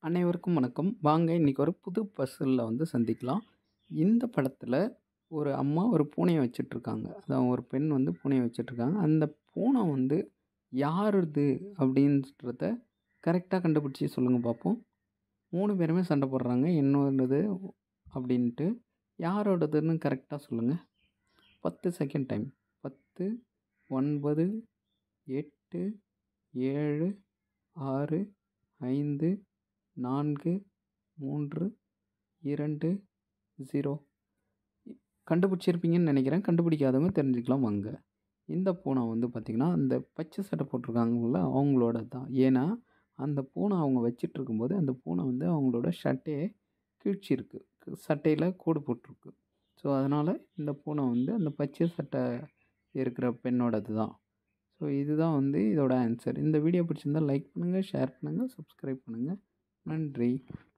அனைவருக்கும் வணக்கம் வாங்க இன்றைக்கி ஒரு புது பஸ்ஸில் வந்து சந்திக்கலாம் இந்த படத்தில் ஒரு அம்மா ஒரு பூனையை வச்சிட்ருக்காங்க அதான் ஒரு பெண் வந்து பூனையை வச்சிட்ருக்காங்க அந்த பூனை வந்து யாருது அப்படின்றத கரெக்டாக கண்டுபிடிச்சி சொல்லுங்கள் பார்ப்போம் மூணு பேருமே சண்டை போடுறாங்க என்னோடது அப்படின்ட்டு யாரோடதுன்னு கரெக்டாக சொல்லுங்கள் பத்து செகண்ட் டைம் பத்து ஒன்பது எட்டு ஏழு ஆறு ஐந்து நான்கு மூன்று இரண்டு ஜீரோ கண்டுபிடிச்சிருப்பீங்கன்னு நினைக்கிறேன் கண்டுபிடிக்காதவங்க தெரிஞ்சுக்கலாம் வாங்க இந்த பூனை வந்து பார்த்திங்கன்னா அந்த பச்சை சட்டை போட்டிருக்காங்கல்ல அவங்களோட தான் ஏன்னா அந்த பூனை அவங்க வச்சிட்டு இருக்கும்போது அந்த பூனை வந்து அவங்களோட ஷர்ட்டையே கிழிச்சிருக்கு சட்டையில் கோடு போட்டிருக்கு ஸோ அதனால் இந்த பூனை வந்து அந்த பச்சை சட்டை இருக்கிற பெண்ணோடது தான் ஸோ இதுதான் வந்து இதோட ஆன்சர் இந்த வீடியோ பிடிச்சிருந்தால் லைக் பண்ணுங்கள் ஷேர் பண்ணுங்கள் சப்ஸ்கிரைப் பண்ணுங்கள் நன்றி